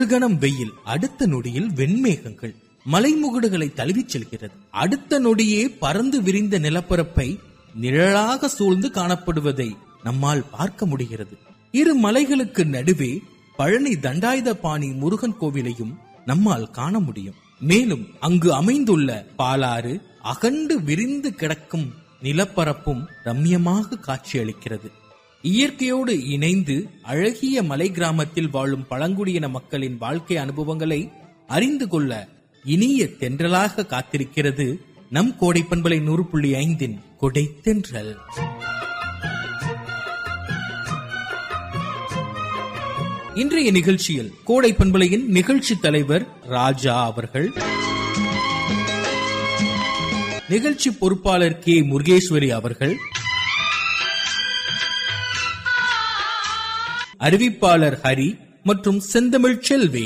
கணம் வெயில் அடுத்த நொடியில் வெண்மேகங்கள் மலைமுகடுகளை தழுவிச் செல்கிறது அடுத்த நொடியே பறந்து விரிந்த நிலப்பரப்பை நிழலாக சூழ்ந்து காணப்படுவதை நம்மால் பார்க்க முடிகிறது இரு மலைகளுக்கு நடுவே பழனி தண்டாயுதபாணி முருகன் கோவிலையும் நம்மால் காண முடியும் மேலும் அங்கு அமைந்துள்ள பாலாறு அகண்டு விரிந்து கிடக்கும் நிலப்பரப்பும் ரம்யமாக காட்சியளிக்கிறது இயற்கையோடு இணைந்து அழகிய மலை கிராமத்தில் வாழும் பழங்குடியின மக்களின் வாழ்க்கை அனுபவங்களை அறிந்து கொள்ள இனிய தென்றலாக காத்திருக்கிறது நம் கோடை பண்பலை நூறு புள்ளி ஐந்தின் கொடை தென்றல் இன்றைய நிகழ்ச்சியில் கோடை பண்பலையின் நிகழ்ச்சி தலைவர் ராஜா அவர்கள் நிகழ்ச்சி பொறுப்பாளர் கே முருகேஸ்வரி அவர்கள் அறிவிப்பாளர் ஹரி மற்றும் செந்தமிழ் செல்வி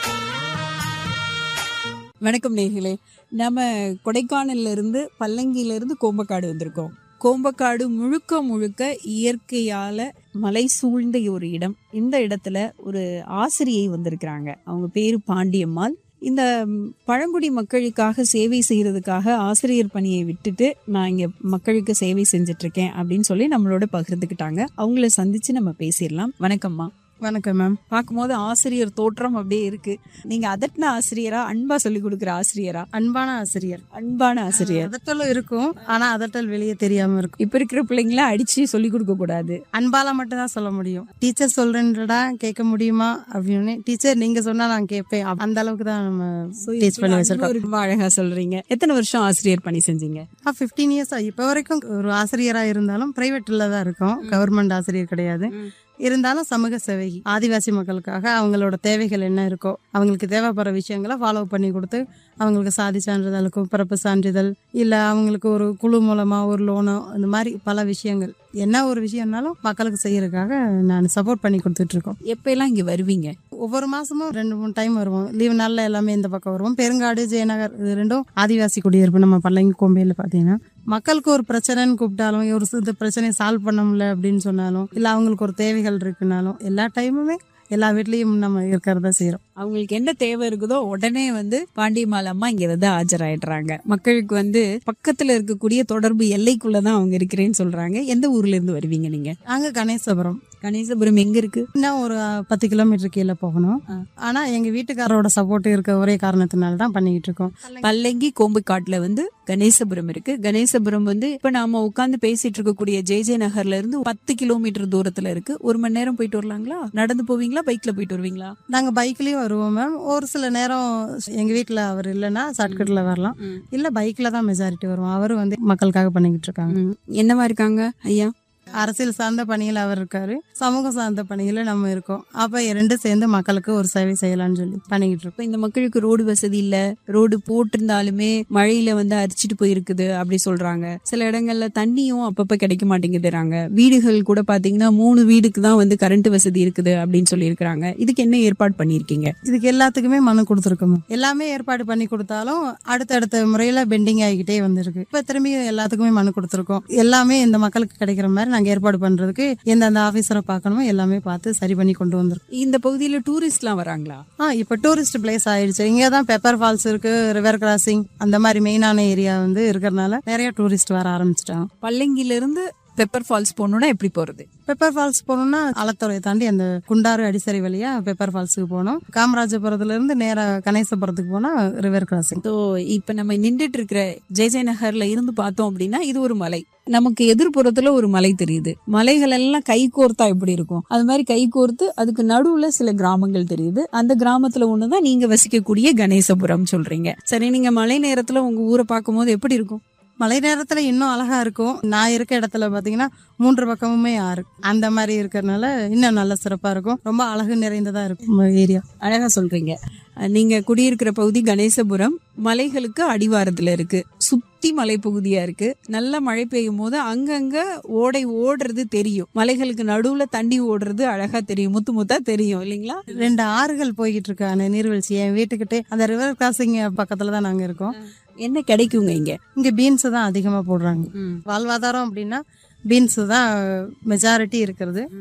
வணக்கம் நேர்களே நம்ம கொடைக்கானல்ல இருந்து பல்லங்கியில இருந்து கோம்பக்காடு வந்திருக்கோம் கோம்பக்காடு முழுக்க முழுக்க இயற்கையால மலை சூழ்ந்த ஒரு இடம் இந்த இடத்துல ஒரு ஆசிரியை வந்திருக்கிறாங்க அவங்க பேரு பாண்டியம்மாள் இந்த ம், பழங்குடி மக்களுக்காக சேவை செய்யறதுக்காக ஆசிரியர் பணியை விட்டுட்டு நான் இங்க மக்களுக்கு சேவை செஞ்சுட்டு இருக்கேன் அப்படின்னு சொல்லி நம்மளோட பகிர்ந்துக்கிட்டாங்க அவங்கள சந்திச்சு நம்ம பேசிடலாம் வணக்கம்மா வணக்கம் மேம் பார்க்கும்போது ஆசிரியர் தோற்றம் அப்படியே இருக்கு நீங்க அதட்டின ஆசிரியரா அன்பா சொல்லி கொடுக்குற ஆசிரியரா அன்பான ஆசிரியர் அன்பான ஆசிரியர் அதட்டலும் இருக்கும் ஆனா அதட்டல் வெளியே தெரியாம இருக்கும் இப்ப இருக்கிற பிள்ளைங்கள அடிச்சு சொல்லி கொடுக்க கூடாது அன்பால மட்டும் தான் சொல்ல முடியும் டீச்சர் சொல்றேன்றடா கேட்க முடியுமா அப்படின்னு டீச்சர் நீங்க சொன்னா நான் கேட்பேன் அப்~ அந்த அளவுக்கு தான் நம்ம டீச் பண்ணி வச்சிருக்கோம் ரொம்ப அழகா சொல்றீங்க எத்தனை வருஷம் ஆசிரியர் பணி செஞ்சீங்க ஃபிஃப்டீன் இயர்ஸ் இப்போ வரைக்கும் ஒரு ஆசிரியரா இருந்தாலும் பிரைவேட்ல தான் இருக்கோம் கவர்மெண்ட் ஆசிரியர் கிடையாது இருந்தாலும் சமூக சேவை ஆதிவாசி மக்களுக்காக அவங்களோட தேவைகள் என்ன இருக்கோ அவங்களுக்கு தேவைப்படுற விஷயங்களை ஃபாலோ பண்ணி கொடுத்து அவங்களுக்கு சாதி சான்றிதழுக்கும் பிறப்பு சான்றிதழ் இல்லை அவங்களுக்கு ஒரு குழு மூலமா ஒரு லோனோ இந்த மாதிரி பல விஷயங்கள் என்ன ஒரு விஷயம்னாலும் மக்களுக்கு செய்யறதுக்காக நான் சப்போர்ட் பண்ணி கொடுத்துட்டு இருக்கோம் எப்ப எல்லாம் இங்க வருவீங்க ஒவ்வொரு மாசமும் ரெண்டு மூணு டைம் வருவோம் லீவ் நாள்ல எல்லாமே இந்த பக்கம் வருவோம் பெருங்காடு ஜெயநகர் இது ரெண்டும் ஆதிவாசி குடியிருப்பு நம்ம பல்லங்கி கோம்பையில பாத்தீங்கன்னா மக்களுக்கு ஒரு பிரச்சனைன்னு கூப்பிட்டாலும் ஒரு இந்த பிரச்சனையை சால்வ் பண்ண முடியல அப்படின்னு சொன்னாலும் இல்ல அவங்களுக்கு ஒரு தேவைகள் இருக்குனாலும் எல்லா டைமுமே எல்லா வீட்லயும் நம்ம இருக்கிறத செய்யறோம் அவங்களுக்கு என்ன தேவை இருக்குதோ உடனே வந்து பாண்டியம்மாள் அம்மா இங்க வந்து ஆஜராயிடுறாங்க மக்களுக்கு வந்து பக்கத்துல இருக்கக்கூடிய தொடர்பு எல்லைக்குள்ளதான் அவங்க இருக்கிறேன்னு சொல்றாங்க எந்த ஊர்ல இருந்து வருவீங்க நீங்க நாங்க கணேசபுரம் கணேசபுரம் எங்க இருக்கு இன்னும் ஒரு அஹ், பத்து கிலோமீட்டர் கீழே போகணும் ஆ. ஆனா எங்க வீட்டுக்காரரோட சப்போர்ட் இருக்க ஒரே காரணத்தினால தான் பண்ணிக்கிட்டு இருக்கோம் பல்லங்கி கோம்புக்காட்டுல வந்து கணேசபுரம் இருக்கு கணேசபுரம் வந்து இப்ப நாம உட்கார்ந்து பேசிட்டு இருக்கக்கூடிய ஜே ஜே நகர்ல இருந்து பத்து கிலோமீட்டர் தூரத்துல இருக்கு ஒரு மணி நேரம் போயிட்டு வரலாங்களா நடந்து போவீங்களா பைக்ல போயிட்டு வருவீங்களா நாங்க பைக்லயும் வருவோம் மேம் ஒரு சில நேரம் எங்க வீட்ல அவர் இல்லைன்னா ஷார்ட்கட்ல வரலாம் இல்ல பைக்ல தான் மெஜாரிட்டி வருவோம் அவரு வந்து மக்களுக்காக பண்ணிக்கிட்டு இருக்காங்க என்னவா இருக்காங்க ஐயா அரசியல் சார்ந்த பணியில் அவர் இருக்காரு சமூகம் சார்ந்த பணியில நம்ம இருக்கோம் அப்ப ரெண்டும் சேர்ந்து மக்களுக்கு ஒரு சேவை செய்யலாம்னு சொல்லி பண்ணிக்கிட்டு இருக்கோம் இப்ப இந்த மக்களுக்கு ரோடு வசதி இல்ல ரோடு போட்டிருந்தாலுமே மழையில வந்து அரிச்சிட்டு போயிருக்குது அப்படி சொல்றாங்க சில இடங்கள்ல தண்ணியும் அப்பப்ப கிடைக்க மாட்டேங்குதுறாங்க வீடுகள் கூட பாத்தீங்கன்னா மூணு வீடுக்கு தான் வந்து கரண்ட் வசதி இருக்குது அப்படின்னு சொல்லி இருக்காங்க இதுக்கு என்ன ஏற்பாடு பண்ணிருக்கீங்க இதுக்கு எல்லாத்துக்குமே மனு கொடுத்துருக்கோம் எல்லாமே ஏற்பாடு பண்ணி கொடுத்தாலும் அடுத்தடுத்த முறையில பெண்டிங் ஆகிக்கிட்டே வந்திருக்கு இப்ப திரும்பி எல்லாத்துக்குமே மனு கொடுத்துருக்கோம் எல்லாமே இந்த மக்களுக்கு கிடைக்கிற மாதிரி நாங்க ஏற்பாடு பண்றதுக்கு எந்தெந்த ஆபீசரை பார்க்கணுமோ எல்லாமே பார்த்து சரி பண்ணி கொண்டு வந்திருக்கோம் இந்த பகுதியில டூரிஸ்ட்லாம் வராங்களா ஆ இப்ப டூரிஸ்ட் பிளேஸ் ஆயிடுச்சு இங்க தான் பெப்பர் ஃபால்ஸ் இருக்கு ரிவர் கிராசிங் அந்த மாதிரி மெயினான ஏரியா வந்து இருக்கிறதுனால நிறைய டூரிஸ்ட் வர ஆரம்பிச்சிட்டாங்க பல்லங்கில இருந்து பெப்பர் ஃபால்ஸ் போகணும்னா எப்படி போறது பெப்பர் ஃபால்ஸ் போகணும்னா ஆலத்துறையை தாண்டி அந்த குண்டாறு அடிசரி வழியா பெப்பர் ஃபால்ஸுக்கு போனோம் காமராஜபுரத்துல இருந்து நேரா கணேசபுரத்துக்கு போனா ரிவர் கிராசிங் ஸோ இப்ப நம்ம நின்றுட்டு இருக்கிற ஜெய ஜெய நகர்ல இருந்து பார்த்தோம் அப்படின்னா இது ஒரு மலை நமக்கு எதிர்ப்புறத்துல ஒரு மலை தெரியுது மலைகள் எல்லாம் கை கோர்த்தா எப்படி இருக்கும் அது மாதிரி கை கோர்த்து அதுக்கு நடுவுல சில கிராமங்கள் தெரியுது அந்த கிராமத்துல ஒண்ணுதான் நீங்க வசிக்கக்கூடிய கணேசபுரம் சொல்றீங்க சரி நீங்க மழை நேரத்துல உங்க ஊரை பார்க்கும்போது எப்படி இருக்கும் மழை நேரத்துல இன்னும் அழகா இருக்கும் நான் இருக்க இடத்துல பாத்தீங்கன்னா மூன்று பக்கமுமே ஆறு அந்த மாதிரி இருக்கறனால இன்னும் நல்ல சிறப்பா இருக்கும் ரொம்ப அழகு நிறைந்ததா இருக்கும் ஏரியா அழகா சொல்றீங்க அஹ் நீங்க குடியிருக்கிற பகுதி கணேசபுரம் மலைகளுக்கு அடிவாரத்துல இருக்கு சுத்தி மலைப்பகுதியா இருக்கு நல்ல மழை பெய்யும் போது அங்கங்க ஓடை ஓடுறது தெரியும் மலைகளுக்கு நடுவுல தண்ணி ஓடுறது அழகா தெரியும் முத்து முத்தா தெரியும் இல்லைங்களா ரெண்டு ஆறுகள் போய்கிட்டு இருக்கு அந்த நீர்வீழ்ச்சி என் வீட்டுக்கிட்டே அந்த ரிவர் கிராசிங் பக்கத்துல தான் நாங்க இருக்கோம் என்ன கிடைக்குங்க இங்க இங்க பீன்ஸ் தான் அதிகமா போடுறாங்க வாழ்வாதாரம் அப்படின்னா பீன்ஸ் தான் மெஜாரிட்டி இருக்கிறது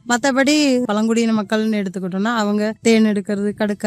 மத்தபடி பழங்குடியின மக்கள்னு எடுத்துக்கிட்டோம்னா அவங்க தேன் எடுக்கிறது கடுக்க